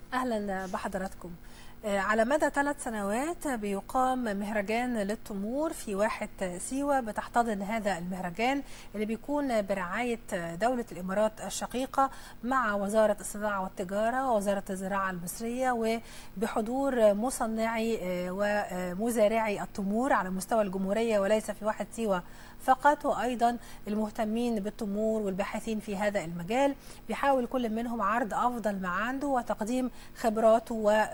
اهلا بحضراتكم آه، على مدى ثلاث سنوات بيقام مهرجان للتمور في واحة سيوة بتحتضن هذا المهرجان اللي بيكون برعاية دولة الإمارات الشقيقة مع وزارة الصناعة والتجارة ووزارة الزراعة المصرية وبحضور مصنعي آه، ومزارعي التمور على مستوى الجمهورية وليس في واحة سيوة فقط وايضا المهتمين بالتمور والباحثين في هذا المجال بيحاول كل منهم عرض افضل ما عنده وتقديم خبراته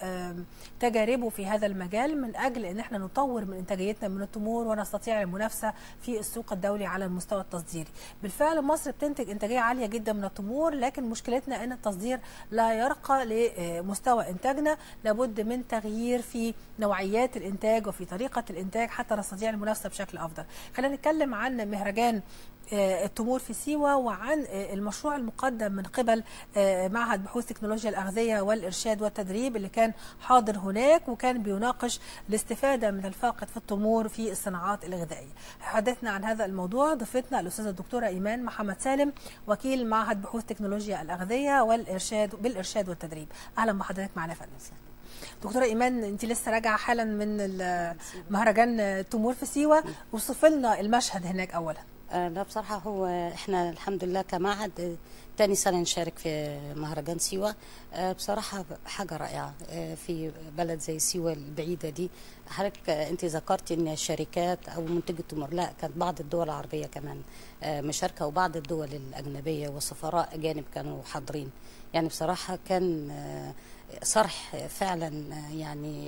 وتجاربه في هذا المجال من اجل ان احنا نطور من انتاجيتنا من التمور ونستطيع المنافسه في السوق الدولي على المستوى التصديري. بالفعل مصر بتنتج انتاجيه عاليه جدا من التمور لكن مشكلتنا ان التصدير لا يرقى لمستوى انتاجنا لابد من تغيير في نوعيات الانتاج وفي طريقه الانتاج حتى نستطيع المنافسه بشكل افضل. خلينا نتكلم عن مهرجان آه، التمور في سيوة وعن آه، المشروع المقدم من قبل آه، معهد بحوث تكنولوجيا الأغذية والإرشاد والتدريب اللي كان حاضر هناك وكان بيناقش الاستفادة من الفاقد في التمور في الصناعات الغذائية حدثنا عن هذا الموضوع ضيفتنا الأستاذة الدكتورة إيمان محمد سالم وكيل معهد بحوث تكنولوجيا الأغذية والإرشاد بالإرشاد والتدريب أهلا بحضرتك معنا يا فندم دكتوره ايمان انت لسه راجعه حالا من ال- مهرجان التمور في سيوه وصف لنا المشهد هناك اولا آه، لا بصراحة هو احنا الحمد لله كمعهد آه، تاني سنة نشارك في مهرجان سيوة آه، بصراحة حاجة رائعة آه، في بلد زي سيوة البعيدة دي حضرتك آه، انت ذكرتي ان الشركات او منتجة التمور لا كانت بعض الدول العربية كمان آه، مشاركة وبعض الدول الأجنبية وسفراء أجانب كانوا حاضرين يعني بصراحة كان آه، صرح فعلا آه، يعني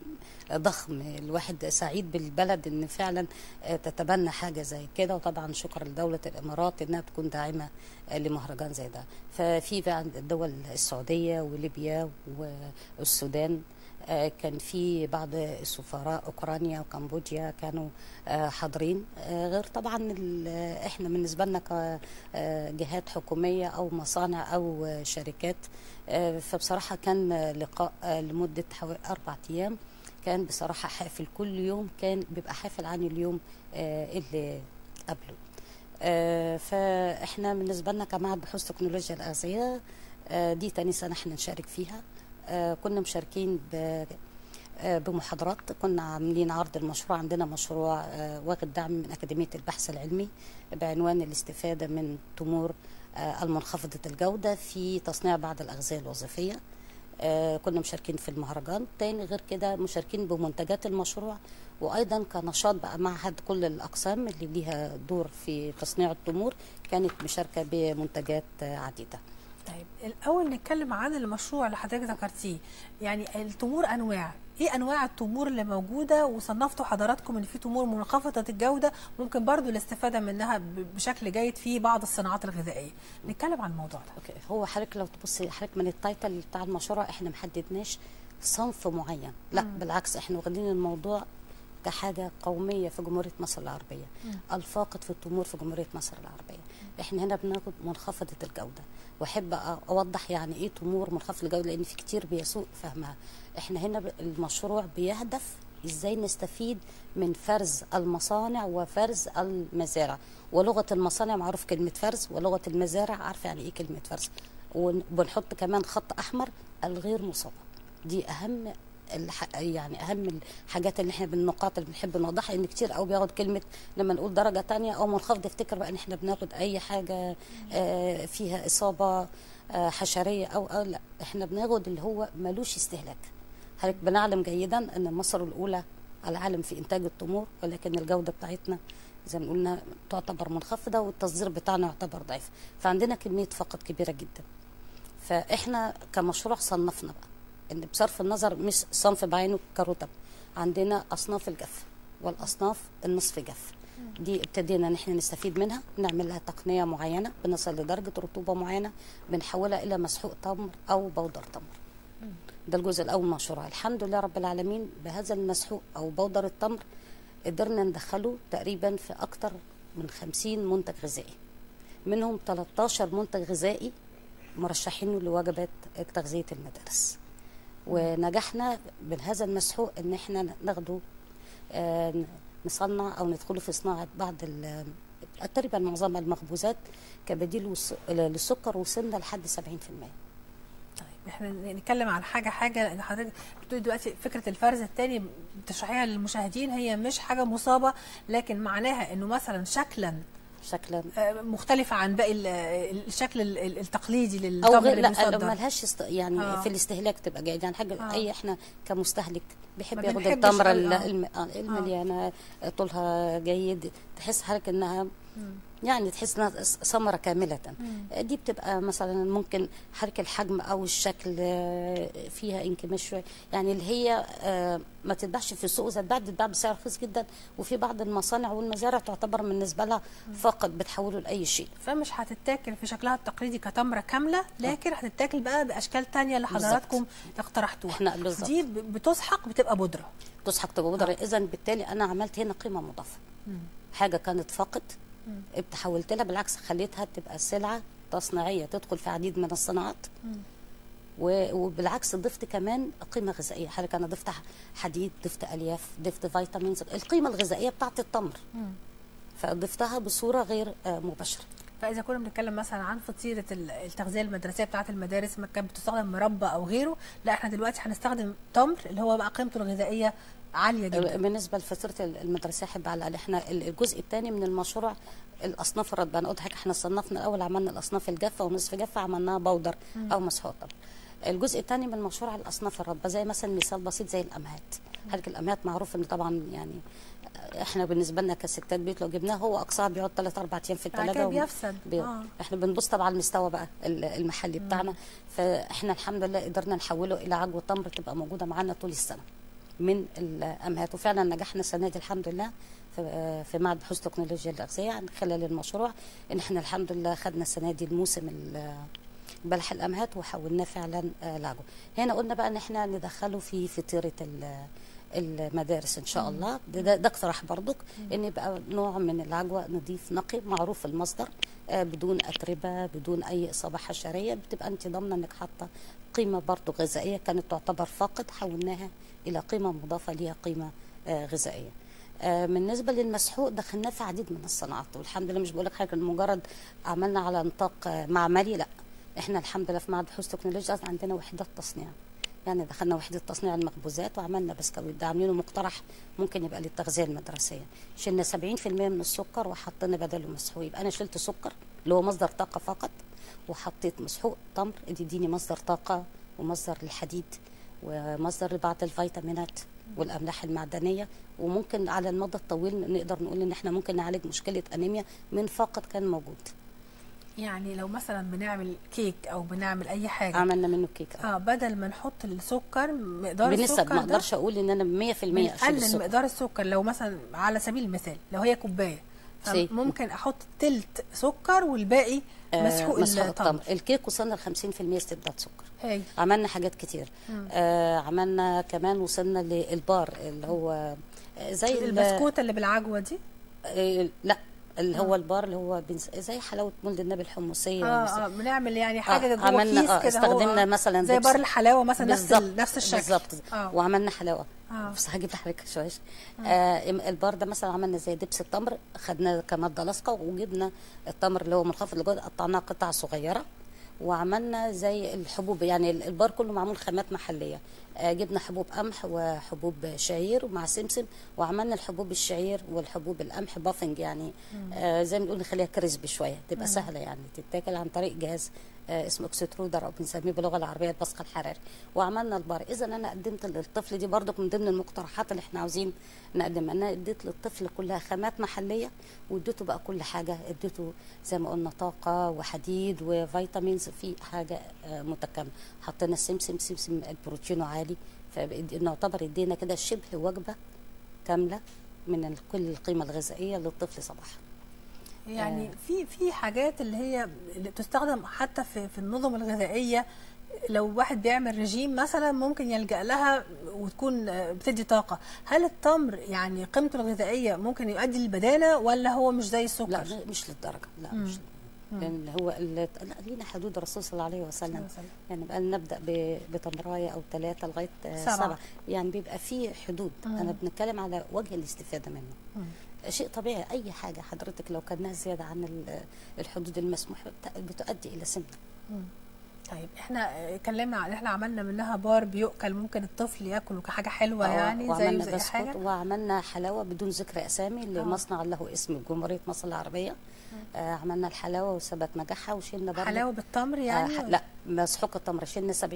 ضخم الواحد سعيد بالبلد ان فعلا آه، تتبنى حاجه زي كده وطبعا شكر لدوله الامارات انها تكون داعمه آه، لمهرجان زي ده ففي بقى الدول السعوديه وليبيا والسودان آه، كان في بعض السفراء اوكرانيا وكمبوديا كانوا آه، حاضرين آه، غير طبعا ال- احنا بالنسبه لنا كجهات حكوميه او مصانع او آه، شركات آه، فبصراحه كان آه، لقاء آه، لمده حوالي اربع ايام كان بصراحه حافل كل يوم كان بيبقى حافل عن اليوم آه، اللي قبله آه، فاحنا بالنسبه لنا كمعهد بحوث تكنولوجيا الاغذيه آه، دي تاني سنه احنا نشارك فيها آه، كنا مشاركين ب آه، بمحاضرات كنا عاملين عرض المشروع عندنا مشروع آه، واخد دعم من أكاديمية البحث العلمي بعنوان الاستفادة من تمور آه، المنخفضة الجودة في تصنيع بعض الأغذية الوظيفية آه، كنا مشاركين في المهرجان تاني غير كده مشاركين بمنتجات المشروع وأيضا كنشاط بقى معهد كل الأقسام اللي ليها دور في تصنيع التمور كانت مشاركة بمنتجات آه، عديدة طيب الاول نتكلم عن المشروع اللي حضرتك ذكرتيه يعني التمور انواع ايه انواع التمور اللي موجوده وصنفتوا حضراتكم ان في تمور منخفضه الجوده ممكن برضو الاستفاده منها ب- بشكل جيد في بعض الصناعات الغذائيه نتكلم عن الموضوع ده اوكي هو حضرتك لو تبصي حضرتك من التايتل بتاع المشروع احنا محددناش صنف معين لا مم. بالعكس احنا واخدين الموضوع كحاجه قوميه في جمهوريه مصر العربيه مم. الفاقد في التمور في جمهوريه مصر العربيه احنا هنا بناخد منخفضه الجوده واحب أ- اوضح يعني ايه تمور منخفضه الجوده لان في كتير بيسوء فهمها احنا هنا ب- المشروع بيهدف ازاي نستفيد من فرز المصانع وفرز المزارع ولغه المصانع معروف كلمه فرز ولغه المزارع عارفه يعني ايه كلمه فرز وبنحط كمان خط احمر الغير مصابه دي اهم الح... يعني اهم الحاجات اللي احنا بالنقاط اللي بنحب نوضحها ان كتير قوي بياخد كلمه لما نقول درجه تانية او منخفض يفتكر بقى ان احنا بناخد اي حاجه آه، فيها اصابه آه، حشريه او أو لا احنا بناخد اللي هو ملوش استهلاك حضرتك بنعلم جيدا ان مصر الاولى على العالم في انتاج التمور ولكن الجوده بتاعتنا زي ما قلنا تعتبر منخفضه والتصدير بتاعنا يعتبر ضعيف فعندنا كميه فقد كبيره جدا فاحنا كمشروع صنفنا بقى ان بصرف النظر مش صنف بعينه كرتب عندنا اصناف الجف والاصناف النصف جف دي ابتدينا ان احنا نستفيد منها نعمل لها تقنيه معينه بنصل لدرجه رطوبه معينه بنحولها الى مسحوق تمر او بودر تمر ده الجزء الاول من المشروع الحمد لله رب العالمين بهذا المسحوق او بودر التمر قدرنا ندخله تقريبا في اكتر من 50 منتج غذائي منهم 13 منتج غذائي مرشحينه لوجبات تغذيه المدارس ونجحنا بهذا المسحوق ان احنا ناخده آه، نصنع او ندخله في صناعه بعض ال- تقريبا معظمها المخبوزات كبديل والس- للسكر وصلنا لحد 70% طيب احنا نتكلم على حاجه حاجه لان حضرتك بتقولي دلوقتي فكره الفرز الثاني بتشرحيها للمشاهدين هي مش حاجه مصابه لكن معناها انه مثلا شكلا شكلا آه، مختلفه عن باقي ال- الشكل ال- ال- التقليدي او للتمر غير اللي لا بيصدر ملهاش است... يعني آه. في الاستهلاك تبقى جيد يعني حاجه آه. اي احنا كمستهلك بيحب ما ياخد بنحبش التمره قوي، ال- آه. الم... آه، المليانه طولها جيد تحس حضرتك انها مم. يعني تحس انها ثمره كامله مم. دي بتبقى مثلا ممكن حركة الحجم او الشكل آه، فيها انكماش شويه يعني اللي هي آه، ما تتباعش في السوق اذا اتباعت تتباع بسعر رخيص جدا وفي بعض المصانع والمزارع تعتبر بالنسبه لها فقط بتحوله لاي شيء فمش هتتاكل في شكلها التقليدي كتمره كامله لكن هتتاكل بقى باشكال تانية اللي حضراتكم اقترحتوها احنا بالظبط دي ب- بتسحق بتبقى بودره تسحق تبقى بودره اذا بالتالي انا عملت هنا قيمه مضافه مم. حاجه كانت فقط مم. تحولت لها بالعكس خليتها تبقى سلعه تصنيعيه تدخل في عديد من الصناعات مم. و- وبالعكس ضفت كمان قيمه غذائيه حضرتك انا ضفت حديد ضفت الياف ضفت فيتامينز القيمه الغذائيه بتاعت التمر مم. فضفتها بصوره غير آه، مباشره فاذا كنا بنتكلم مثلا عن فطيره ال- التغذيه المدرسيه بتاعه المدارس ما كانت بتستخدم مربى او غيره لا احنا دلوقتي هنستخدم تمر اللي هو بقى قيمته الغذائيه عاليه جدا بالنسبه لفطيره المدرسيه احب على على احنا الجزء الثاني من المشروع الاصناف الرطبه انا قلت لك احنا صنفنا الاول عملنا الاصناف الجافه ونصف جافه عملناها بودر او مسحوقه الجزء الثاني من المشروع الاصناف الرطبه زي مثلا مثال بسيط زي الامهات حضرتك الامهات معروف ان طبعا يعني احنا بالنسبه لنا كستات بيت لو جبناه هو اقصاها بيقعد 3 4 ايام في بعد كده الثلاجه بيفسد بي... آه. احنا بنبص طبعا على المستوى بقى ال- المحلي بتاعنا فاحنا الحمد لله قدرنا نحوله الى عجوه تمر تبقى موجوده معانا طول السنه من الامهات وفعلا نجحنا السنه دي الحمد لله في في معهد بحوث تكنولوجيا الاغذيه عن خلال المشروع ان احنا الحمد لله خدنا السنه دي الموسم ال- بلح الامهات وحولناه فعلا آه، لعجوه هنا قلنا بقى ان احنا ندخله في فطيره ال- المدارس ان شاء الله ده, ده, ده اقتراح برضك ان يبقى نوع من العجوه نضيف نقي معروف المصدر آه، بدون اتربه بدون اي اصابه حشريه بتبقى انت ضامنه انك حاطه قيمه برضو غذائيه كانت تعتبر فاقد حولناها الى قيمه مضافه ليها قيمه آه، غذائيه آه، بالنسبه للمسحوق دخلناه في عديد من الصناعات والحمد لله مش بقول لك حاجه مجرد عملنا على نطاق آه، معملي لا احنا الحمد لله في معهد بحوث تكنولوجيا عندنا وحدات تصنيع يعني دخلنا وحده تصنيع المخبوزات وعملنا بسكويت ده عاملينه مقترح ممكن يبقى للتغذيه المدرسيه شلنا 70% من السكر وحطينا بدله مسحوق يبقى انا شلت سكر اللي هو مصدر طاقه فقط وحطيت مسحوق تمر يديني مصدر طاقه ومصدر للحديد ومصدر لبعض الفيتامينات والاملاح المعدنيه وممكن على المدى الطويل نقدر نقول ان احنا ممكن نعالج مشكله انيميا من فقط كان موجود يعني لو مثلا بنعمل كيك او بنعمل اي حاجه عملنا منه كيك اه بدل ما نحط السكر مقدار بنسب السكر ما ده اقدرش اقول ان انا 100% اشيل بنقلل السكر مقدار السكر لو مثلا على سبيل المثال لو هي كوبايه سي. ممكن احط تلت سكر والباقي آه، مسحوق مسحوق التمر التمر الكيك وصلنا ل 50% استبداد سكر هاي عملنا حاجات كتير مم. آه عملنا كمان وصلنا للبار اللي هو آه، زي ال- البسكوته اللي بالعجوه دي آه لا اللي هو البار اللي هو بنس... زي حلاوه مولد النبي الحمصيه اه والمس- اه بنعمل يعني حاجه آه، جوه عملنا كيس اه كده استخدمنا هو مثلا زي دبس- بار الحلاوه مثلا نفس بالظبط ال- نفس الشكل بالظبط اه وعملنا حلاوه اه بس هجيب لحضرتك شويه آه البار ده مثلا عملنا زي دبس التمر خدناه كماده لاصقه وجبنا التمر اللي هو منخفض لجوه قطعناه قطع صغيره وعملنا زي الحبوب يعني البار كله معمول خامات محليه آه جبنا حبوب قمح وحبوب شعير ومع سمسم وعملنا الحبوب الشعير والحبوب القمح بافنج يعني آه زي ما بنقول نخليها كريسبي شويه تبقى سهله يعني تتاكل عن طريق جهاز آه اسمه اكسترودر او بنسميه باللغه العربيه البصق الحراري وعملنا البار اذا انا قدمت للطفل دي برضك من ضمن المقترحات اللي احنا عاوزين نقدمها انا اديت للطفل كلها خامات محليه واديته بقى كل حاجه اديته زي ما قلنا طاقه وحديد وفيتامينز في حاجه آه متكامله حطينا السمسم سمسم بروتينه عالي فنعتبر ادينا كده شبه وجبه كامله من ال- كل القيمه الغذائيه للطفل صباحا يعني في في حاجات اللي هي اللي بتستخدم حتى في في النظم الغذائيه لو واحد بيعمل رجيم مثلا ممكن يلجأ لها وتكون آه، بتدي طاقة هل التمر يعني قيمته الغذائية ممكن يؤدي للبدانة ولا هو مش زي السكر لا مش للدرجه لا مم. مش لان هو ال- لا لينا حدود الرسول صلى الله عليه وسلم مثلا. يعني بقى نبدا ب- بتمرايه او ثلاثه لغايه آه، سبعة. سبعه يعني بيبقى في حدود مم. انا بنتكلم على وجه الاستفاده منه مم. شيء طبيعي اي حاجه حضرتك لو كانها زياده عن ال- الحدود المسموحه بت- بتؤدي الى سمنه مم. طيب احنا آه، اتكلمنا عن احنا عملنا منها بار بيؤكل ممكن الطفل ياكله كحاجه حلوه يعني زي وعملنا زي بسكوت حاجه وعملنا حلاوه بدون ذكر اسامي آه. لمصنع له اسم جمهوريه مصر العربيه آه عملنا الحلاوه وثبت نجاحها وشلنا برضه حلاوه بالتمر يعني آه لا مسحوق التمر شلنا 70%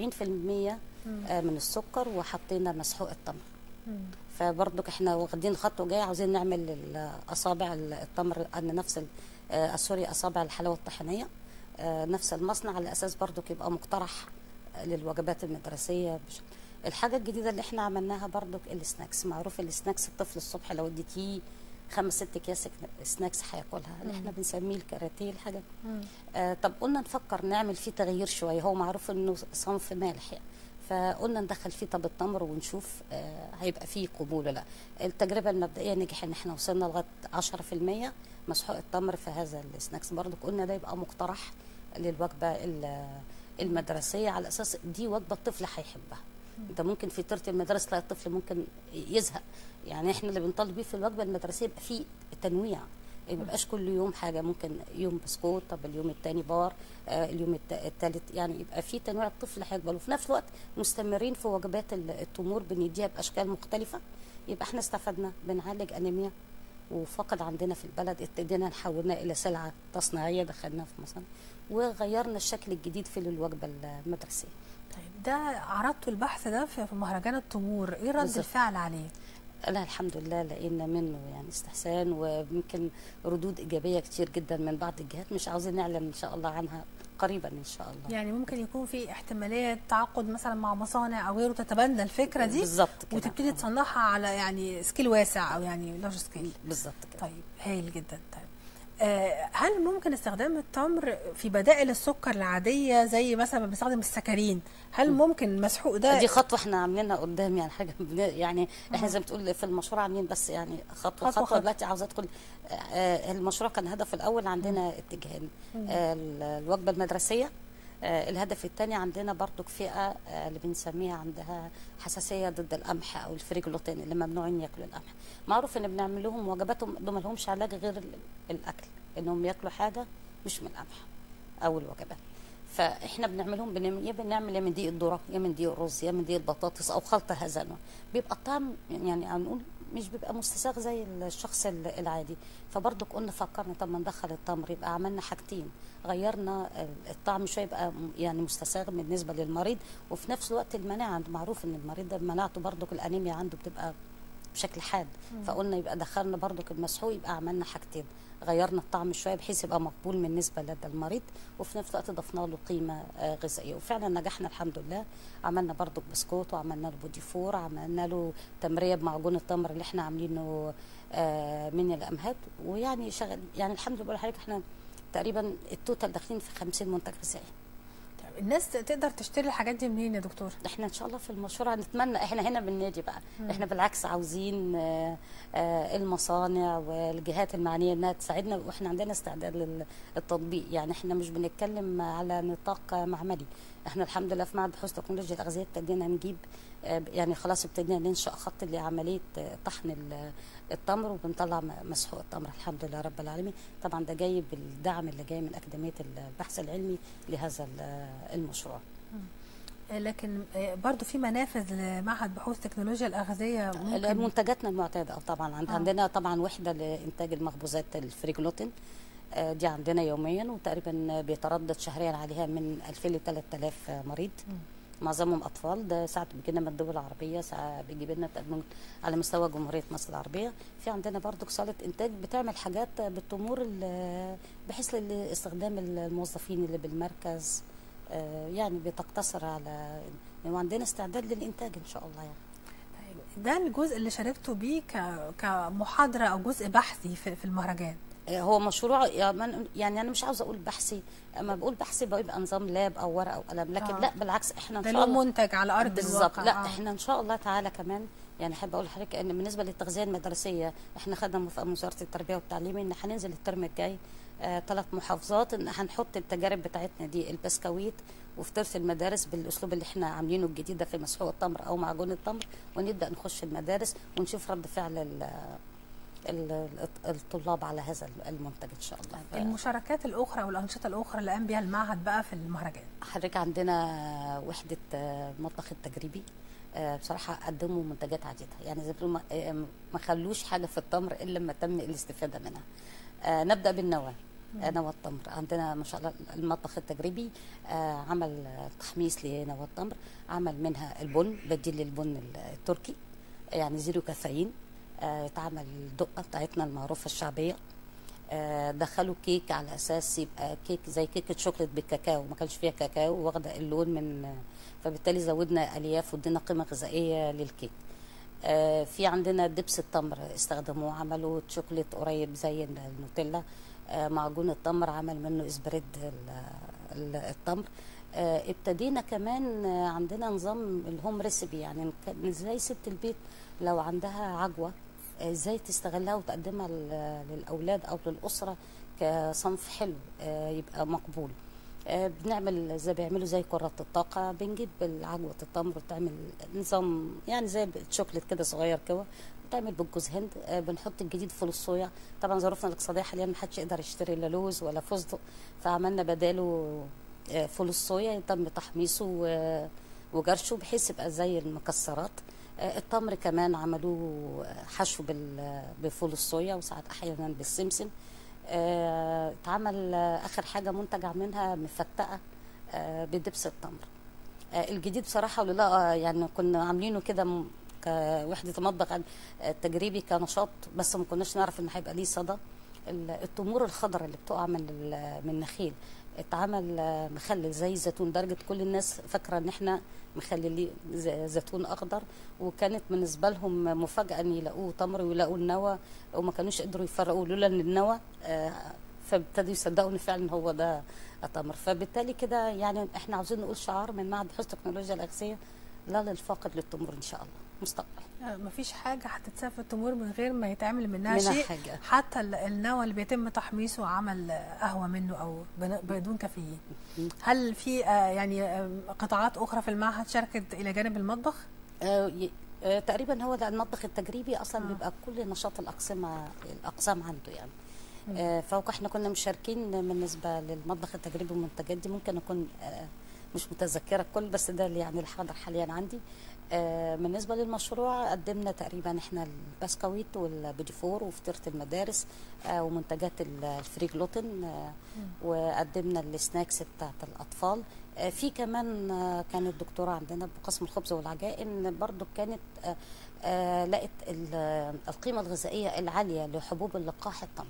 آه من السكر وحطينا مسحوق التمر مم. فبرضك احنا واخدين خطوه جايه عاوزين نعمل الاصابع التمر ان نفس ال- آه سوري اصابع الحلاوه الطحينيه آه نفس المصنع على اساس برضك يبقى مقترح للوجبات المدرسيه بش- الحاجه الجديده اللي احنا عملناها برضك السناكس معروف السناكس الطفل الصبح لو اديتيه خمس ست اكياس سناكس هياكلها اللي احنا بنسميه الكاراتيه الحاجه مم. آه طب قلنا نفكر نعمل فيه تغيير شويه هو معروف انه صنف مالح يعني فقلنا ندخل فيه طب التمر ونشوف آه هيبقى فيه قبول ولا لا التجربه المبدئيه نجح ان احنا وصلنا لغايه 10% مسحوق التمر في هذا السناكس برضو قلنا ده يبقى مقترح للوجبه ال- المدرسيه على اساس دي وجبه الطفل هيحبها انت ممكن في ترتيب المدرسه تلاقي الطفل ممكن يزهق يعني احنا اللي بنطالب بيه في الوجبه المدرسيه يبقى فيه تنويع ما يبقاش كل يوم حاجه ممكن يوم بسكوت طب اليوم الثاني بار آه اليوم الثالث يعني يبقى في تنويع الطفل هيقبل وفي نفس الوقت مستمرين في وجبات ال- التمور بنديها باشكال مختلفه يبقى احنا استفدنا بنعالج انيميا وفقد عندنا في البلد ابتدينا نحولنا الى سلعه تصنيعيه دخلناها في مصنع وغيرنا الشكل الجديد في الوجبه المدرسيه طيب ده عرضتوا البحث ده في في مهرجان التمور ايه رد بالظبط. الفعل عليه لا الحمد لله لقينا منه يعني استحسان ويمكن ردود ايجابيه كتير جدا من بعض الجهات مش عاوزين نعلن ان شاء الله عنها قريبا ان شاء الله يعني ممكن يكون في احتماليه تعاقد مثلا مع مصانع او غيره تتبنى الفكره دي بالظبط كده وتبتدي تصنعها على يعني سكيل واسع او يعني لارج سكيل بالظبط كده طيب هايل جدا طيب آه، هل ممكن استخدام التمر في بدائل السكر العاديه زي مثلا ما بنستخدم السكرين هل ممكن المسحوق ده دي خطوه احنا عاملينها قدام يعني حاجه بن- يعني احنا زي ما بتقول في المشروع عاملين بس يعني خطوه خطوة خطوه, خطوة. دلوقتي عاوزه ادخل آه، المشروع كان الهدف الاول عندنا اتجاهين آه، ال- الوجبه المدرسيه آه، الهدف الثاني عندنا برضو فئه آه، اللي بنسميها عندها حساسيه ضد القمح او الفري جلوتين اللي ممنوعين ياكلوا القمح معروف ان بنعمل لهم وجباتهم دول ما لهمش علاج غير ال- الاكل انهم ياكلوا حاجه مش من القمح او الوجبات فاحنا بنعملهم بنعمل يا بنعمل يا من دقيق الذره يا من دقيق الرز يا من دقيق البطاطس او خلطه هذا النوع بيبقى الطعم يعني هنقول مش بيبقى مستساغ زي الشخص ال- العادي فبرضه قلنا فكرنا طب ما ندخل التمر يبقى عملنا حاجتين غيرنا ال- الطعم شويه يبقى م- يعني مستساغ بالنسبه للمريض وفي نفس الوقت المناعه عنده معروف ان المريض ده مناعته برضه الانيميا عنده بتبقى بشكل حاد فقلنا يبقى دخلنا برضو المسحوق يبقى عملنا حاجتين غيرنا الطعم شويه بحيث يبقى مقبول بالنسبه لدى المريض وفي نفس الوقت ضفنا له قيمه آه، غذائيه وفعلا نجحنا الحمد لله عملنا برضو بسكوت وعملنا له بودي فور عملنا له تمريه بمعجون التمر اللي احنا عاملينه آه، من الامهات ويعني شغل يعني الحمد لله لحضرتك احنا تقريبا التوتال داخلين في 50 منتج غذائي طيب الناس تقدر تشتري الحاجات دي منين يا دكتور احنا ان شاء الله في المشروع نتمنى احنا هنا بالنادي بقى احنا بالعكس عاوزين آه، آه، المصانع والجهات المعنيه انها تساعدنا واحنا عندنا استعداد للتطبيق يعني احنا مش بنتكلم على نطاق معملي احنا الحمد لله في معهد بحوث تكنولوجيا الاغذيه ابتدينا نجيب آه، يعني خلاص ابتدينا ننشا خط لعمليه آه، طحن ال- التمر وبنطلع م- مسحوق التمر الحمد لله رب العالمين طبعا ده جاي بالدعم اللي جاي من اكاديميه البحث العلمي لهذا ال- المشروع آه، لكن آه، برضو في منافذ لمعهد بحوث تكنولوجيا الاغذيه ممكن منتجاتنا المعتاده اه طبعا عند آه. عندنا طبعا وحده لانتاج المخبوزات الفري جلوتين آه، دي عندنا يوميا وتقريبا بيتردد شهريا عليها من 2000 ل 3000 مريض معظمهم اطفال ده ساعات بيجي لنا من الدول العربيه ساعات بيجي لنا تقريباً على مستوى جمهوريه مصر العربيه في عندنا برضو صاله انتاج بتعمل حاجات بالتمور ال- بحيث لاستخدام الموظفين اللي بالمركز آه، يعني بتقتصر على وعندنا استعداد للانتاج ان شاء الله يعني طيب ده الجزء اللي شاركتوا بيه ك- كمحاضره او جزء بحثي في في المهرجان هو مشروع يعني انا مش عاوزه اقول بحثي اما بقول بحثي بيبقى نظام لاب او ورقه او قلم لكن آه. لا بالعكس احنا ان ده شاء له الله منتج على ارض بالظبط الواقع لا آه. احنا ان شاء الله تعالى كمان يعني احب اقول لحضرتك ان بالنسبه للتغذيه المدرسيه احنا خدنا موافقه من وزاره التربيه والتعليم ان هننزل الترم الجاي ثلاث محافظات ان هنحط التجارب بتاعتنا دي البسكويت وفطيره المدارس بالاسلوب اللي احنا عاملينه الجديد ده في مسحوق التمر او معجون التمر ونبدا نخش المدارس ونشوف رد فعل ال- ال- الطلاب على هذا المنتج ان شاء الله ف- المشاركات الاخرى والانشطه الاخرى اللي قام بها المعهد بقى في المهرجان حضرتك عندنا وحدة آه، المطبخ التجريبي آه، بصراحة قدموا منتجات عديدة يعني زي ما بيقولوا ما- آه، ما خلوش حاجة في التمر إلا لما تم الاستفادة منها آه، نبدأ بالنوى آه، نوى التمر عندنا ما شاء الله المطبخ التجريبي آه، عمل آه، تحميص لنوى التمر عمل منها البن بديل للبن التركي يعني زيرو كافيين آه، اتعمل الدقة بتاعتنا المعروفة الشعبية آه، دخلوا كيك على اساس يبقى كيك زي كيكه شوكليت بالكاكاو ما كانش فيها كاكاو واخده اللون من فبالتالي زودنا الياف وادينا قيمه غذائيه للكيك آه، في عندنا دبس التمر استخدموه عملوا شوكليت قريب زي النوتيلا آه، معجون التمر عمل منه اسبريد ال- ال- التمر آه، ابتدينا كمان آه، عندنا نظام الهوم ريسيبي يعني كان ازاي ست البيت لو عندها عجوه آه، ازاي تستغلها وتقدمها لل- للاولاد او للاسره كصنف حلو آه، يبقى مقبول آه، بنعمل زي بيعملوا زي كرات الطاقة بنجيب عجوة التمر وتعمل نظام يعني زي الشوكليت كده صغير كده بتعمل بالجوز هند آه، بنحط الجديد فول الصويا طبعا ظروفنا الاقتصادية حاليا محدش يقدر يشتري لا لوز ولا فستق فعملنا بداله آه، فول الصويا تم تحميصه و- وجرشه بحيث يبقى زي المكسرات آه، التمر كمان عملوه حشو بال- بفول الصويا وساعات احيانا بالسمسم آه، اتعمل آه، اخر حاجه منتج عاملينها مفتقه آه، بدبس التمر آه، الجديد بصراحه ولله آه، يعني كنا عاملينه كده م- كوحده المطبخ آه، التجريبي كنشاط بس ما كناش نعرف ان هيبقى ليه صدى ال- التمور الخضراء اللي بتقع من ال- من النخيل اتعمل آه، مخلل زي زيتون درجه كل الناس فاكره ان احنا مخللين ز- زيتون اخضر وكانت بالنسبه لهم مفاجاه ان يلاقوه تمر ويلاقوا النوى وما كانوش قدروا يفرقوا لولا ان النوى آه، فابتدوا يصدقوا ان فعلا هو ده تمر فبالتالي كده يعني احنا عاوزين نقول شعار من معهد بحوث التكنولوجيا الاغذيه لا للفاقد للتمور ان شاء الله مستقبل آه، مفيش حاجه هتتساب في التمور من غير ما يتعمل منها منها شيء حاجة. حتى ال- النوى اللي بيتم تحميصه وعمل آه، قهوه منه او بن- بدون كافيين هل في آه، يعني آه، قطاعات اخرى في المعهد شاركت الى جانب المطبخ آه، ي- آه، تقريبا هو ده المطبخ التجريبي اصلا بيبقى كل نشاط الاقسام الاقسام عنده يعني آه، فوق احنا كنا مشاركين بالنسبه للمطبخ التجريبي والمنتجات دي ممكن اكون آه، مش متذكره الكل بس ده اللي يعني الحاضر حاليا عندي آه، بالنسبه للمشروع قدمنا تقريبا احنا البسكويت والبيديفور وفطيره المدارس آه، ومنتجات ال- الفري جلوتين آه، وقدمنا السناكس بتاعت الاطفال آه، في كمان آه، كانت دكتوره عندنا بقسم الخبز والعجائن برضو كانت آه، آه، لقت ال- القيمه الغذائيه العاليه لحبوب اللقاح التمر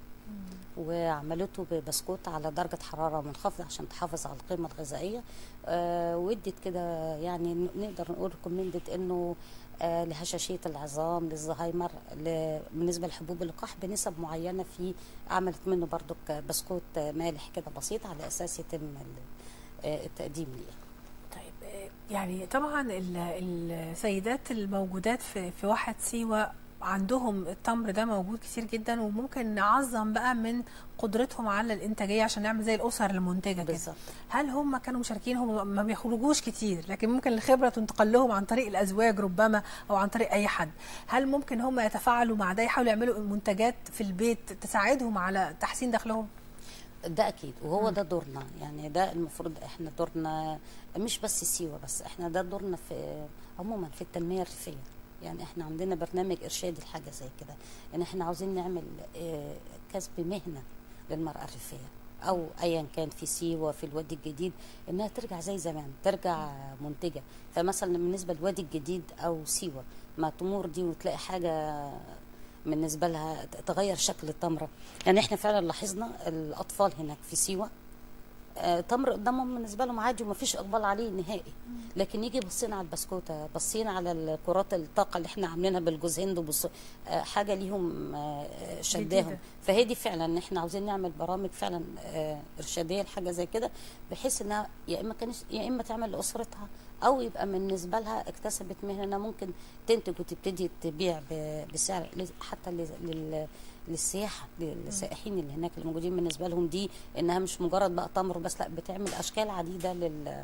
وعملته ببسكوت على درجة حرارة منخفضة عشان تحافظ على القيمة الغذائية آه وادت كده يعني ن- نقدر نقول ريكومندد انه آه لهشاشية العظام للزهايمر ل- بالنسبة لحبوب اللقاح بنسب معينة في عملت منه برضو بسكوت آه، مالح كده بسيط على اساس يتم ال- آه، التقديم ليه طيب آه، يعني طبعا ال- السيدات الموجودات في في واحد سيوة عندهم التمر ده موجود كتير جدا وممكن نعظم بقى من قدرتهم على الانتاجيه عشان نعمل زي الاسر المنتجه كده بالظبط. هل هم كانوا مشاركين هم ما بيخرجوش كتير لكن ممكن الخبره تنتقل لهم عن طريق الازواج ربما او عن طريق اي حد هل ممكن هم يتفاعلوا مع ده يحاولوا يعملوا منتجات في البيت تساعدهم على تحسين دخلهم ده اكيد وهو ده دورنا يعني ده المفروض احنا دورنا مش بس سيوه بس احنا ده دورنا في عموما في التنميه الريفيه يعني احنا عندنا برنامج ارشادي لحاجه زي كده يعني احنا عاوزين نعمل آه، كسب مهنه للمراه الريفيه او ايا كان في سيوه في الوادي الجديد انها ترجع زي زمان ترجع منتجه فمثلا بالنسبه للوادي الجديد او سيوه ما تمور دي وتلاقي حاجه بالنسبه لها تغير شكل التمره يعني احنا فعلا لاحظنا الاطفال هناك في سيوه آه، تمر قدامهم بالنسبه لهم عادي ومفيش اقبال عليه نهائي لكن يجي بصينا على البسكوته بصينا على الكرات الطاقه اللي احنا عاملينها بالجوز هند وبص آه، حاجه ليهم آه، شداهم جديدة. فهي دي فعلا ان احنا عاوزين نعمل برامج فعلا آه، ارشاديه لحاجه زي كده بحيث انها يا اما كانت يا اما تعمل لاسرتها او يبقى بالنسبه لها اكتسبت مهنه انها ممكن تنتج وتبتدي تبيع ب- بسعر حتى لل- لل للسياحه للسائحين اللي هناك اللي موجودين بالنسبه لهم دي انها مش مجرد بقى تمر بس لا بتعمل اشكال عديده لل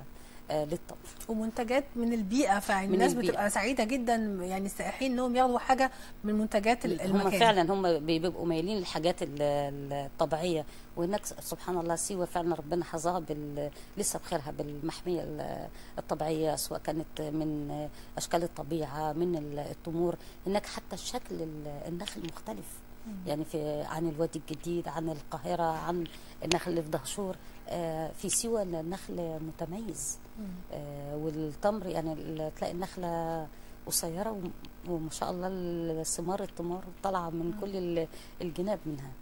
آه، للتمر ومنتجات من البيئه فالناس البيئة. بتبقى سعيده جدا يعني السائحين انهم ياخدوا حاجه من منتجات ال- هم المكان فعلا هم بيبقوا مايلين للحاجات ال- ال- الطبيعيه وهناك سبحان الله سيوه فعلا ربنا حظاها بال لسه بخيرها بالمحميه ال- الطبيعيه سواء كانت من اشكال الطبيعه من ال- التمور هناك حتى شكل ال- النخل مختلف يعني في عن الوادي الجديد عن القاهره عن النخل اللي في دهشور آه، في سيوه النخل متميز آه، والتمر يعني ال- تلاقي النخله قصيره وم- وما شاء الله ال- ثمار التمار طالعه من كل ال- الجناب منها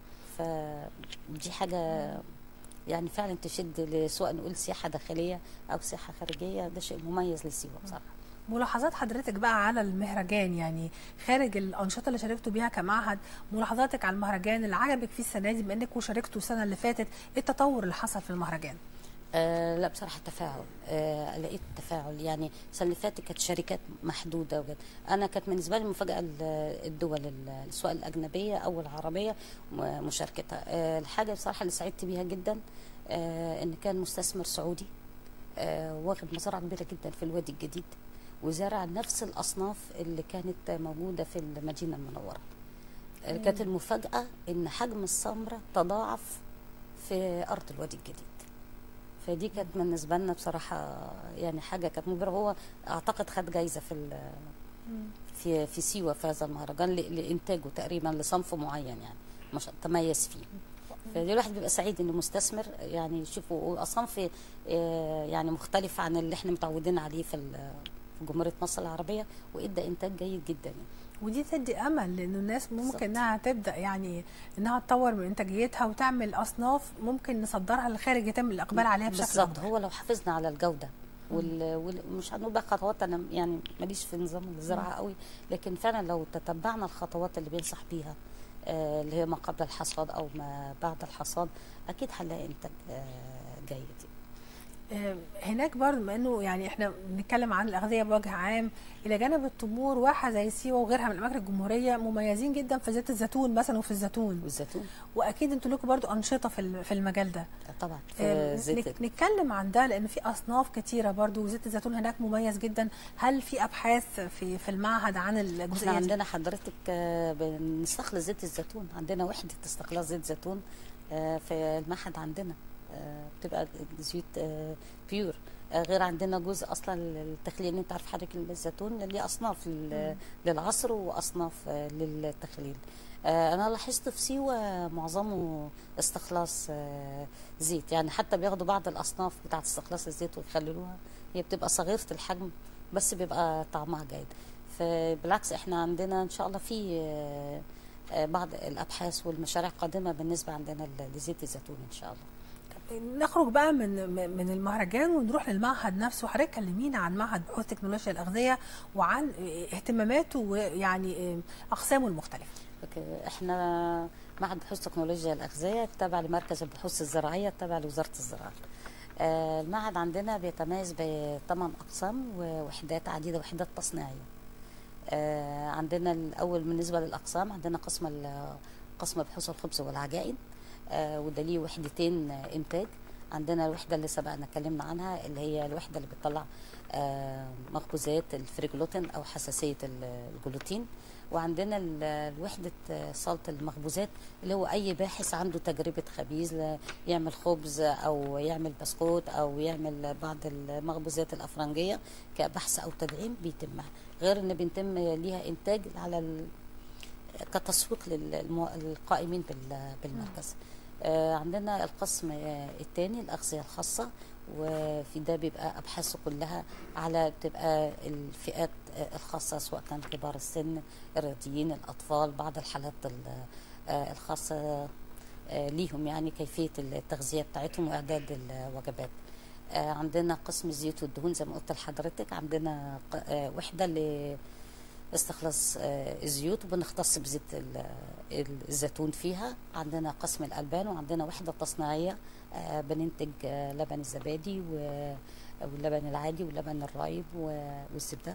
فدي حاجه يعني فعلا تشد سواء نقول سياحه داخليه او سياحه خارجيه ده شيء مميز لسيوه بصراحه ملاحظات حضرتك بقى على المهرجان يعني خارج الانشطه اللي شاركتوا بيها كمعهد ملاحظاتك على المهرجان اللي عجبك فيه السنه دي بما انكم شاركتوا السنه اللي فاتت ايه التطور اللي حصل في المهرجان آه لا بصراحة تفاعل آه لقيت تفاعل يعني السنة اللي فاتت كانت شركات محدودة وجد. أنا كانت بالنسبة لي مفاجأة ال- الدول ال- سواء الأجنبية أو العربية م- مشاركتها آه الحاجة بصراحة اللي سعدت بيها جدا آه إن كان مستثمر سعودي آه واخد مزرعة كبيرة جدا في الوادي الجديد وزارع نفس الأصناف اللي كانت موجودة في المدينة المنورة آه كانت المفاجأة إن حجم السمرة تضاعف في أرض الوادي الجديد فدي كانت بالنسبه لنا بصراحه يعني حاجه كانت مبهره هو اعتقد خد جايزه في ال- في في سيوه في هذا المهرجان ل- لانتاجه تقريبا لصنف معين يعني مش تميز فيه فدي الواحد بيبقى سعيد انه مستثمر يعني يشوفوا اصناف آه، يعني مختلف عن اللي احنا متعودين عليه في ال- في جمهوريه مصر العربيه وادى انتاج جيد جدا يعني. ودي تدي امل لانه الناس ممكن بالظبط. انها تبدا يعني انها تطور من انتاجيتها وتعمل اصناف ممكن نصدرها للخارج يتم الاقبال عليها بشكل بالظبط اكبر هو لو حافظنا على الجوده وال... وال... مش هنقول بقى خطوات انا يعني ماليش في نظام الزراعه قوي لكن فعلا لو تتبعنا الخطوات اللي بينصح بيها آه اللي هي ما قبل الحصاد او ما بعد الحصاد اكيد هنلاقي انتاج آه جيد آه، هناك برضه بما انه يعني احنا بنتكلم عن الاغذيه بوجه عام الى جانب التمور واحه زي سيوه وغيرها من الاماكن الجمهوريه مميزين جدا في زيت الزيتون مثلا وفي الزيتون والزيتون واكيد انتوا لكم برضه انشطه في ال- في المجال ده آه طبعا آه، في زيت نك- نتكلم عن ده لان في اصناف كتيره برضه وزيت الزيتون هناك مميز جدا هل في ابحاث في في المعهد عن احنا الجزئيه دي عندنا حضرتك آه، بنستخلص زيت الزيتون عندنا وحده استخلاص زيت زيتون آه، في المعهد عندنا آه، بتبقى زيوت آه، بيور آه، غير عندنا جزء اصلا للتخليل انت عارف حضرتك الزيتون اللي اصناف لل- للعصر واصناف آه، للتخليل آه، انا لاحظت في سيوه معظمه استخلاص آه، زيت يعني حتى بياخدوا بعض الاصناف بتاعه استخلاص الزيت ويخللوها هي بتبقى صغيره الحجم بس بيبقى طعمها جيد فبالعكس احنا عندنا ان شاء الله في آه، آه، بعض الابحاث والمشاريع قادمه بالنسبه عندنا ل- لزيت الزيتون ان شاء الله نخرج بقى من من المهرجان ونروح للمعهد نفسه حضرتك كلمينا عن معهد بحوث تكنولوجيا الاغذيه وعن اهتماماته ويعني اقسامه المختلفه اوكي احنا معهد بحوث تكنولوجيا الاغذيه تابع لمركز البحوث الزراعيه تابع لوزاره الزراعه آه، المعهد عندنا بيتميز بثمان اقسام ووحدات عديده وحدات تصنيعيه آه، عندنا الاول بالنسبه للاقسام عندنا قسم ال- قسم بحوث الخبز والعجائن آه، وده ليه وحدتين آه، انتاج عندنا الوحده اللي سبقنا اتكلمنا عنها اللي هي الوحده اللي بتطلع آه، مخبوزات الفريجلوتين او حساسيه ال- الجلوتين وعندنا ال- الوحده آه، صاله المخبوزات اللي هو اي باحث عنده تجربه خبيز ل- يعمل خبز او يعمل بسكوت او يعمل بعض المخبوزات الافرنجيه كبحث او تدعيم بيتمها غير ان بيتم ليها انتاج على ال- كتسويق للقائمين بال- بالمركز آه، عندنا القسم الثاني الأغذية الخاصة وفي ده بيبقى أبحاثه كلها على بتبقى الفئات آه، الخاصة سواء كان كبار السن الرياضيين الأطفال بعض الحالات ال- آه، الخاصة آه، ليهم يعني كيفية التغذية بتاعتهم وإعداد الوجبات آه، عندنا قسم الزيوت والدهون زي ما قلت لحضرتك عندنا ق- آه، وحدة ل استخلاص آه، الزيوت وبنختص بزيت ال- الزيتون فيها عندنا قسم الألبان وعندنا وحدة تصنيعية آه، بننتج آه، لبن الزبادي و- واللبن العادي واللبن الرايب و- والزبدة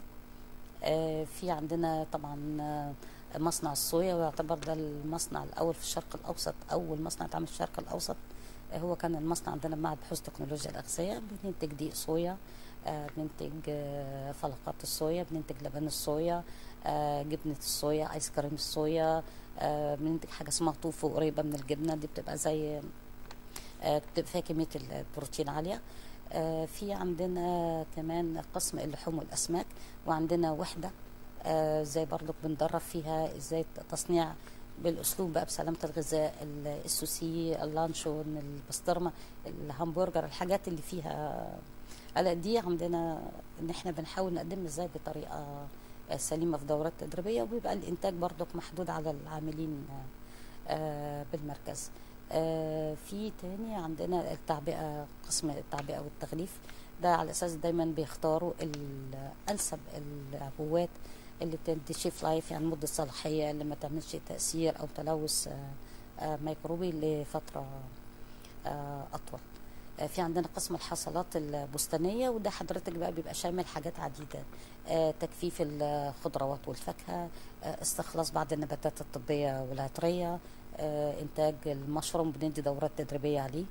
آه، في عندنا طبعا آه، مصنع الصويا ويعتبر ده المصنع الأول في الشرق الأوسط أول مصنع اتعمل في الشرق الأوسط آه، هو كان المصنع عندنا معهد بحوث تكنولوجيا الأغذية بننتج دقيق صويا آه، بننتج آه، فلقات الصويا بننتج لبن الصويا آه، جبنه الصويا ايس كريم الصويا آه، بننتج حاجه اسمها طوفو قريبه من الجبنه دي بتبقى زي آه، بتبقى فيها كميه البروتين عاليه آه، في عندنا كمان قسم اللحوم والاسماك وعندنا وحده آه، زي برضك بندرب فيها ازاي تصنيع بالاسلوب بقى بسلامه الغذاء ال- السوسي اللانشون البسطرمه الهمبرجر الحاجات اللي فيها هلا دي عندنا ان احنا بنحاول نقدمها ازاي بطريقه آه، سليمه في دورات تدريبيه وبيبقى الانتاج برضك محدود على العاملين آه، آه، بالمركز آه، في تاني عندنا التعبئه قسم التعبئه والتغليف ده على اساس دايما بيختاروا الانسب العبوات اللي بتدي شيف لايف يعني مده صلاحيه اللي ما تعملش تاثير او تلوث آه، آه، ميكروبي لفتره آه، اطول آه، في عندنا قسم الحصلات البستانيه وده حضرتك بقى بيبقى شامل حاجات عديده آه، تجفيف الخضروات والفاكهه آه، استخلاص بعض النباتات الطبيه والعطريه آه، انتاج المشروم بندي دورات تدريبيه عليه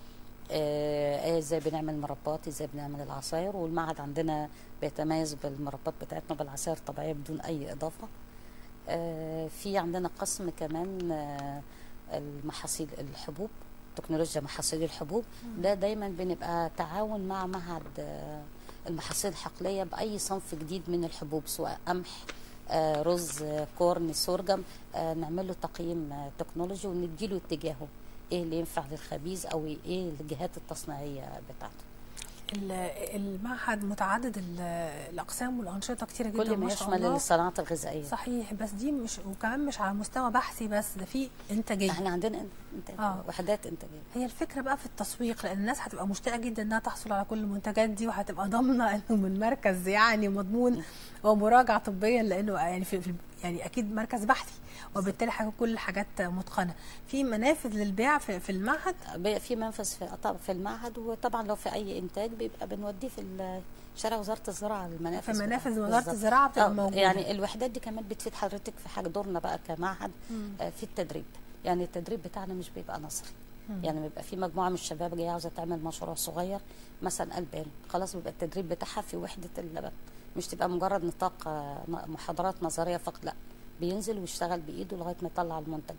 آه، ازاي بنعمل مربات ازاي بنعمل العصاير والمعهد عندنا بيتميز بالمربات بتاعتنا بالعصاير الطبيعيه بدون اي اضافه آه، في عندنا قسم كمان آه، المحاصيل الحبوب تكنولوجيا محاصيل الحبوب ده دايما بنبقى تعاون مع معهد آه، المحاصيل الحقليه باي صنف جديد من الحبوب سواء قمح آه، رز آه، كورن سورجم آه، نعمل له تقييم آه، تكنولوجي ونديله اتجاهه ايه اللي ينفع للخبيز او ايه الجهات التصنيعيه بتاعته ال- المعهد متعدد ال- الاقسام والانشطه كتيره جدا كل ما ما شاء يشمل الله الصناعات الغذائيه صحيح بس دي مش وكمان مش على مستوى بحثي بس ده في انتاجيه احنا عندنا انتاج آه. وحدات انتاجيه هي الفكره بقى في التسويق لان الناس هتبقى مشتاقه جدا انها تحصل على كل المنتجات دي وهتبقى ضامنه انه من مركز يعني مضمون ومراجع طبيا لانه يعني في في- يعني اكيد مركز بحثي وبالتالي هيكون كل الحاجات متقنه في منافذ للبيع في, في المعهد بيبقى في منفذ في طب- في المعهد وطبعا لو في اي انتاج بيبقى بنوديه في ال- شارع وزاره الزراعه المنافذ في منافذ بتاعته. وزاره بالظبط. الزراعه بتبقى آه، موجوده يعني الوحدات دي كمان بتفيد حضرتك في حاجه دورنا بقى كمعهد مم. آه، في التدريب يعني التدريب بتاعنا مش بيبقى نظري مم. يعني بيبقى في مجموعه من الشباب جايه عاوزه تعمل مشروع صغير مثلا البان خلاص بيبقى التدريب بتاعها في وحده اللبن مش تبقى مجرد نطاق آه، م- محاضرات نظريه فقط لا بينزل ويشتغل بايده لغايه ما يطلع المنتج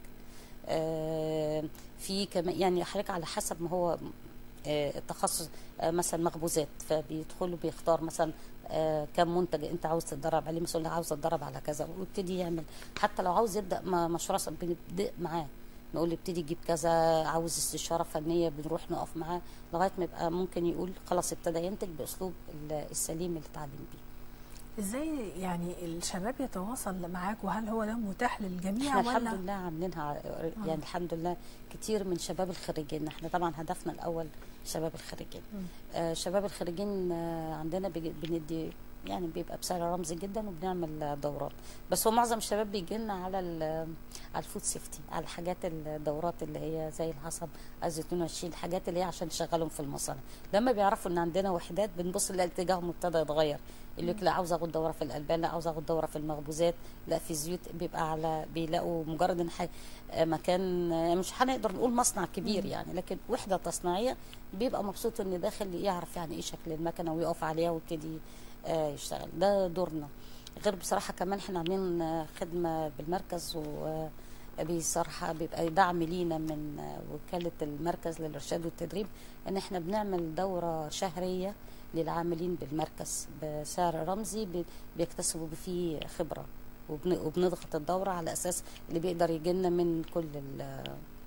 آه، في كمان يعني حضرتك على حسب ما هو آه، التخصص آه، مثلا مخبوزات فبيدخل بيختار مثلا آه، كم منتج انت عاوز تتدرب عليه مثلا عاوز اتدرب على كذا ويبتدي يعمل حتى لو عاوز يبدا م- مشروع صغير بنبدا معاه نقول له ابتدي جيب كذا عاوز استشاره فنيه بنروح نقف معاه لغايه ما يبقى ممكن يقول خلاص ابتدى ينتج باسلوب ال- السليم اللي اتعلم بيه ازاي يعني الشباب يتواصل معاك وهل هو ده متاح للجميع احنا ولا الحمد لله عاملينها يعني الحمد لله كتير من شباب الخريجين احنا طبعا هدفنا الاول شباب الخريجين مم. آه شباب الخريجين آه عندنا بيجي- بندي يعني بيبقى بسعر رمزي جدا وبنعمل آه، دورات بس هو معظم الشباب بيجي لنا على ال- على الفود سيفتي على الحاجات الدورات اللي هي زي الحصب الزيتون والشيل الحاجات اللي هي عشان نشغلهم في المصانع لما بيعرفوا ان عندنا وحدات بنبص نلاقي اتجاههم ابتدى يتغير اللي يقول لا عاوز اخد دوره في الالبان لا عاوز اخد دوره في المخبوزات لا في زيوت بيبقى على بيلاقوا مجرد ان حي... آه، مكان آه، مش هنقدر نقول مصنع كبير يعني لكن وحده تصنيعيه بيبقى مبسوط ان داخل يعرف يعني ايه شكل المكنه ويقف عليها ويبتدي آه، يشتغل ده دورنا غير بصراحه كمان احنا عاملين آه، خدمه بالمركز و بصراحة بيبقى دعم لينا من آه، وكالة المركز للإرشاد والتدريب إن إحنا بنعمل دورة شهرية للعاملين بالمركز بسعر رمزي بي- بيكتسبوا فيه خبرة وبن- وبنضغط الدورة على أساس اللي بيقدر يجينا من كل ال-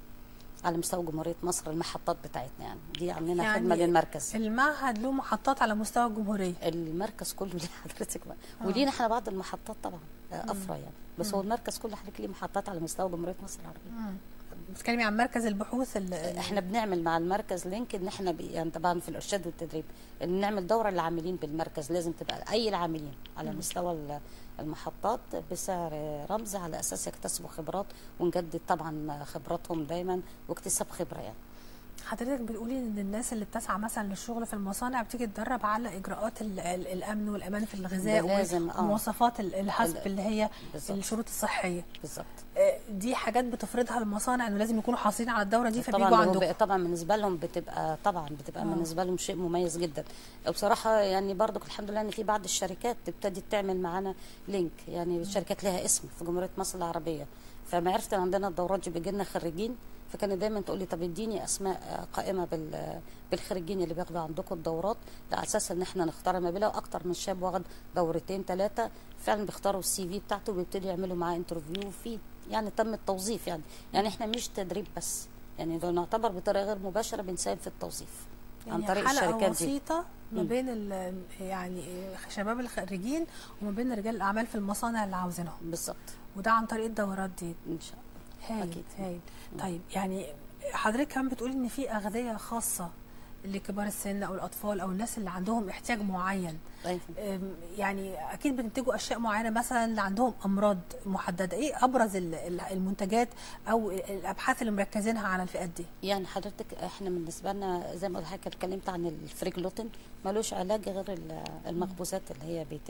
على مستوى جمهورية مصر المحطات بتاعتنا يعني دي عاملينها يعني خدمة للمركز المعهد له محطات على مستوى الجمهوريه المركز كله ليه حضرتك بقى آه. ولينا احنا بعض المحطات طبعا آه، افرع يعني بس هو المركز كله حضرتك ليه محطات على مستوى جمهوريه مصر العربيه مم. بتتكلمي عن مركز البحوث ال- احنا بنعمل مع المركز لينك ان احنا بي يعني طبعا في الارشاد والتدريب ان نعمل دوره للعاملين بالمركز لازم تبقى اي العاملين على مستوى ال- المحطات بسعر رمزي على اساس يكتسبوا خبرات ونجدد طبعا خبراتهم دايما واكتساب خبره يعني حضرتك بتقولي ان الناس اللي بتسعى مثلا للشغل في المصانع بتيجي تدرب على اجراءات ال- ال- الامن والامان في الغذاء ده لازم، آه. ومواصفات ال- الحسب ال- اللي هي بالظبط. الشروط الصحيه بالظبط آه، دي حاجات بتفرضها المصانع انه لازم يكونوا حاصلين على الدوره دي فبيجوا طبعا هو عندكم بقى- طبعا بالنسبه لهم بتبقى طبعا بتبقى آه. بالنسبه لهم شيء مميز جدا بصراحه يعني برضو الحمد لله ان في بعض الشركات ابتدت تعمل معانا لينك يعني الشركات لها اسم في جمهوريه مصر العربيه فما عرفت ان عندنا الدورات دي بيجي لنا خريجين فكانت دايما تقول لي طب اديني اسماء آه، قائمه بال بالخريجين اللي بياخدوا عندكم الدورات على اساس ان احنا نختار ما بيلاقوا اكتر من شاب واخد دورتين ثلاثه فعلا بيختاروا السي في بتاعته وبيبتدوا يعملوا معاه انترفيو في يعني تم التوظيف يعني يعني احنا مش تدريب بس يعني ده نعتبر بطريقه غير مباشره بنساهم في التوظيف عن يعني طريق حلقه الشركات دي وسيطه ما مم. بين ال- يعني شباب الخريجين وما بين رجال الاعمال في المصانع اللي عاوزينهم بالظبط وده عن طريق الدورات دي ان شاء الله هايل أكيد. هايل طيب يعني حضرتك كمان بتقولي ان في اغذيه خاصه لكبار السن او الاطفال او الناس اللي عندهم احتياج معين طيب أم، يعني اكيد بتنتجوا اشياء معينه مثلا اللي عندهم امراض محدده ايه ابرز ال- ال- المنتجات او الابحاث اللي مركزينها على الفئات دي يعني حضرتك احنا بالنسبه لنا زي ما حضرتك اتكلمت عن الفريجلوتين ملوش علاج غير ال- المخبوزات اللي هي بيتم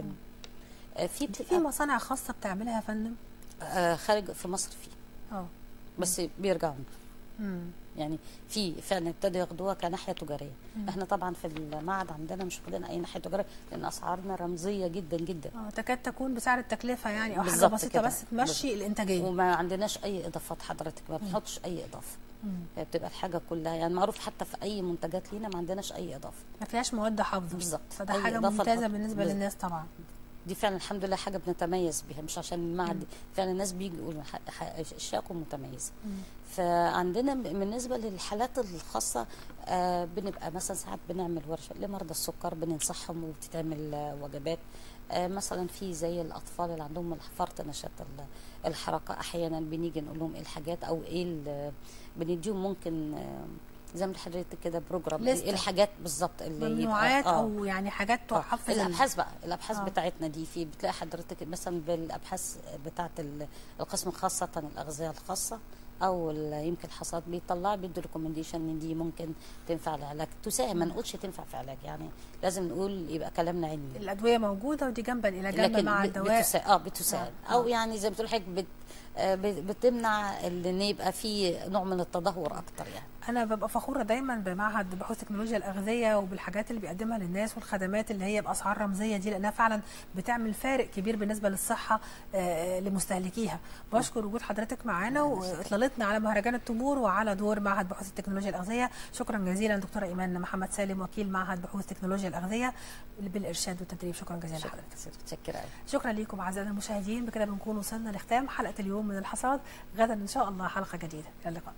آه، في في بتبقى مصانع خاصه بتعملها يا فندم آه، خارج في مصر في اه بس بيرجعوا مم. يعني في فعلا ابتدوا ياخدوها كناحيه تجاريه مم. احنا طبعا في المعهد عندنا مش واخدين اي ناحيه تجاريه لان اسعارنا رمزيه جدا جدا اه تكاد تكون بسعر التكلفه يعني او حاجه بالظبط بسيطه كده. بس تمشي الانتاجيه وما عندناش اي اضافات حضرتك ما بنحطش اي اضافه مم. هي بتبقى الحاجه كلها يعني معروف حتى في اي منتجات لينا ما عندناش اي اضافه ما فيهاش مواد حافظه بالظبط. فده أي حاجه إضافة ممتازه نحط- بالنسبه بال- للناس طبعا دي فعلا الحمد لله حاجه بنتميز بيها مش عشان المعهد فعلا الناس بيجوا يقولوا ح- ح- اشياءكم متميزه مم. فعندنا ب- بالنسبه للحالات الخاصه آه بنبقى مثلا ساعات بنعمل ورشه لمرضى السكر بننصحهم وبتتعمل آه وجبات آه مثلا في زي الاطفال اللي عندهم فرط نشاط ال- الحركه احيانا بنيجي نقول لهم ايه الحاجات او ايه ال- بنديهم ممكن آه زي ما حضرتك كده بروجرام لستة. ايه الحاجات بالظبط اللي يبقى- ممنوعات آه. او يعني حاجات آه، تحفز ال- الابحاث بقى الابحاث آه. آه. بتاعتنا دي في بتلاقي حضرتك مثلا بالابحاث بتاعت ال- القسم خاصه الاغذيه الخاصه او ال- يمكن حصاد بيطلع بيدوا ريكومنديشن ان دي ممكن تنفع العلاج تساهم ما نقولش تنفع في علاج يعني لازم نقول يبقى كلامنا علمي الادويه موجوده ودي جنبا الى جنب مع ب- الدواء بتسا... اه بتساعد آه، او آه. يعني زي ما بتقول حضرتك بت... آه، بت- بتمنع ان يبقى في نوع من التدهور اكتر يعني انا ببقى فخوره دايما بمعهد بحوث تكنولوجيا الاغذيه وبالحاجات اللي بيقدمها للناس والخدمات اللي هي باسعار رمزيه دي لانها فعلا بتعمل فارق كبير بالنسبه للصحه آه، لمستهلكيها بشكر وجود حضرتك معانا واطلالتنا على مهرجان التمور وعلى دور معهد بحوث التكنولوجيا الاغذيه شكرا جزيلا دكتوره ايمان محمد سالم وكيل معهد بحوث تكنولوجيا الاغذيه بالارشاد والتدريب شكرا جزيلا لحضرتك متشكره أوي. شكرا لكم اعزائنا المشاهدين بكده بنكون وصلنا لختام حلقه اليوم من الحصاد غدا ان شاء الله حلقه جديده الى اللقاء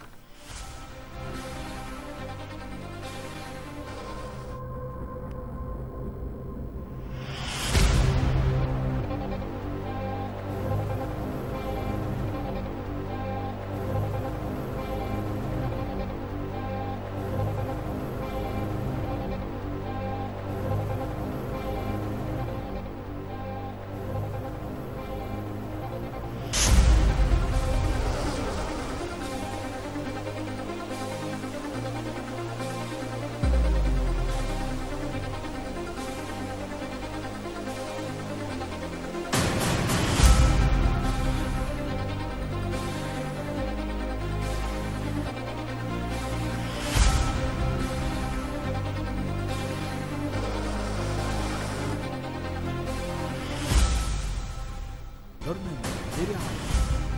برنامج برعاية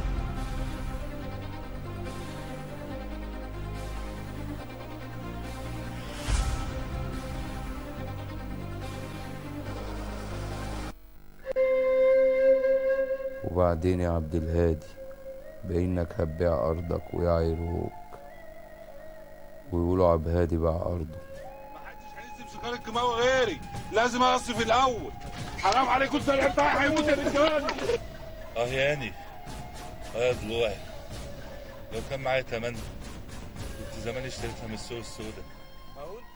وبعدين يا عبد الهادي بإنك هتبيع أرضك ويعايروك ويقولوا عبد الهادي باع أرضه محدش هينزل سكان الكيماوي غيري لازم اقص في الاول حرام عليكم السلع بتاعي هيموت يا رجاله اه ياني اه يا ضلوعي لو كان معايا تمن كنت زمان اشتريتها من السوق السوداء اقول